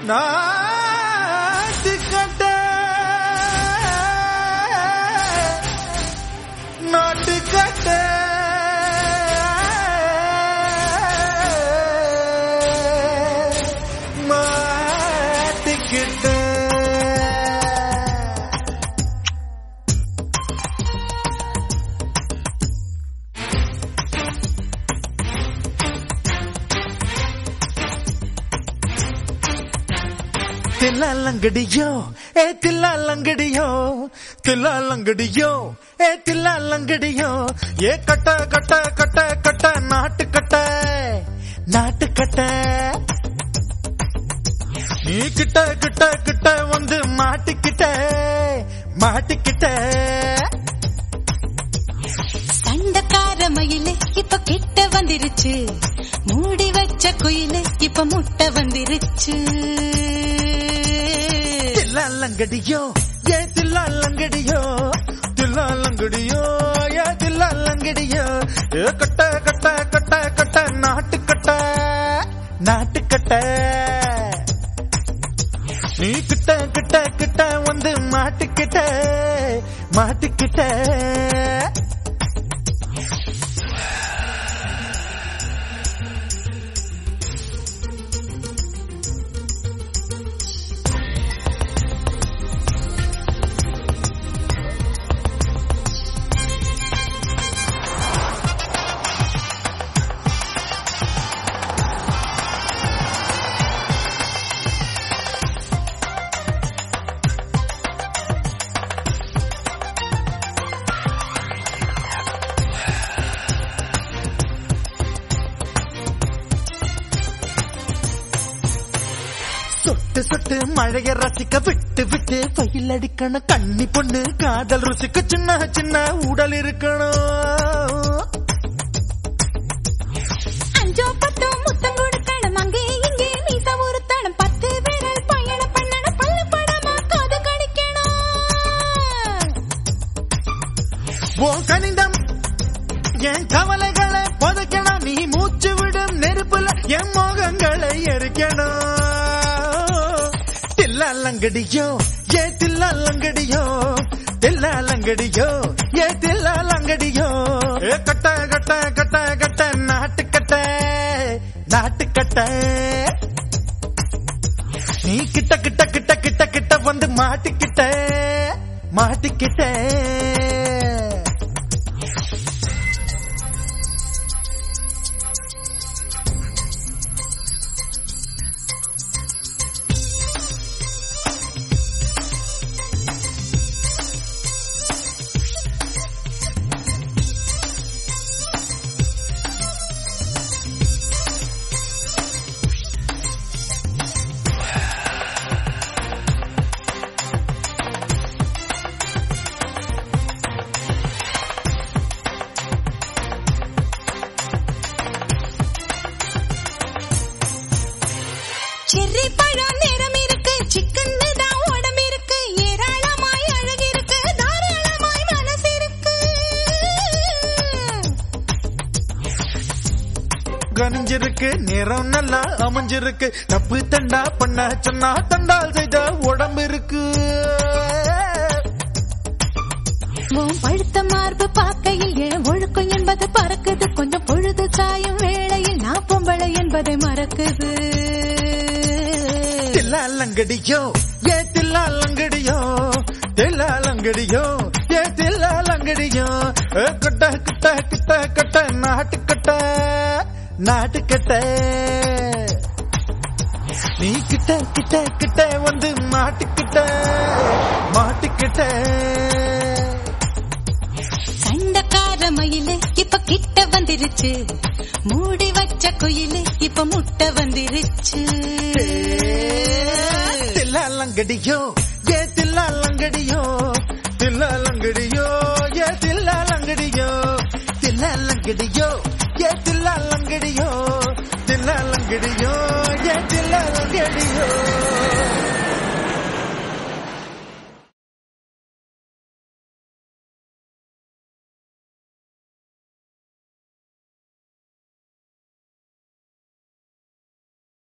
நாட்டுக்கட்ட நாட்டுக்கட்ட மாட்டிக்கிட்ட தில்லாலங்கடியோ ஏ தில்லாலங்கடியோ தில்லாலங்கடியோ ஏ தில்லாலங்கடியோ ஏ கட்ட கட்ட கட்ட கட்ட நாட்டு கட்ட நாட்டு கட்ட நீ கிட்ட கிட்ட கிட்ட வந்து மாட்டிக்கிட்ட மாட்டிக்கிட்ட சண்டக்கார மயிலு இப்ப கிட்ட வந்துருச்சு மூடி வச்ச குயிலு இப்ப முட்டை வந்துருச்சு தில்லாலங்கடியோ ஏ தில்லாலங்கடியோ தில்லாலங்கடியோ ஏ தில்லாலங்கடியோ ஏ கட்ட கட்ட கட்ட கட்ட நாட்டு கட்ட நாட்டு கட்ட நீ கிட்ட கிட்ட கிட்ட வந்து மாட்டிக்கிட்ட மாட்டிக்கிட்ட சொட்டு சொட்டு மழைய ரசிக்க விட்டு விட்டு பயில் அடிக்கணும் கண்ணி பொண்ணு காதல் ருசிக்க சின்ன சின்ன உடல் இருக்கணும் அஞ்சோ பத்தோ முத்தம் கொடுக்கணும் அங்கே இங்கே மீச உறுத்தணும் பத்து விரல் பயணம் பண்ணணும் பல்லு படமா காது கடிக்கணும் ஓ கணிதம் என் கவலைகளை புதைக்கணும் நீ மூச்சு விடும் நெருப்புல என் மோகங்களை எரிக்கணும் தில்லாலங்கடியோ ஏ தில்லாலங்கடியோ தில்லாலங்கடியோ ஏ தில்லாலங்கடியோ ஏ கட்ட கட்ட கட்ட கட்ட நாட்டு கட்ட நாட்டு கட்ட நீ கிட்ட கிட்ட கிட்ட கிட்ட கிட்ட வந்து மாட்டிக்கிட்ட மாட்டிக்கிட்ட செர்ரி பழம் நிறம் இருக்கு சிக்கன் தான் உடம்பு இருக்கு ஏராளமாய் அழகு இருக்கு தாராளமாய் மனசு இருக்கு கனிஞ்சிருக்கு நிறம் நல்லா அமைஞ்சிருக்கு தப்பு தண்டா பண்ண சொன்னா தண்டால் செய்த உடம்பு இருக்கு உன் பழுத்த மார்பு பார்க்கையில் என் ஒழுக்கம் என்பது பறக்குது கொஞ்சம் பொழுது சாயும் வேளையில் நான் பொம்பளை என்பதை மறக்குது தில்லாலங்கடியோ ஏ தில்லாலங்கடியோ தில்லாலங்கடியோ ஏ தில்லாலங்கடியோ ஏ கட்ட கட்ட கட்ட கட்ட நாட்டு கட்ட நாட்டு கட்ட நீ கிட்ட கிட்ட கிட்ட வந்து மாட்டிக்கிட்ட மாட்டிக்கிட்ட சண்டக்கார மயிலு இப்ப கிட்ட வந்துருச்சு மூடி வச்ச குயிலு இப்ப முட்டை வந்துருச்சு தில்லாலங்கடியோ ஏ தில்லாலங்கடியோ தில்லாலங்கடியோ ஏ தில்லாலங்கடியோ தில்லாலங்கடியோ ஏ தில்லாலங்கடியோ தில்லாலங்கடியோ ஏ தில்லாலங்கடியோ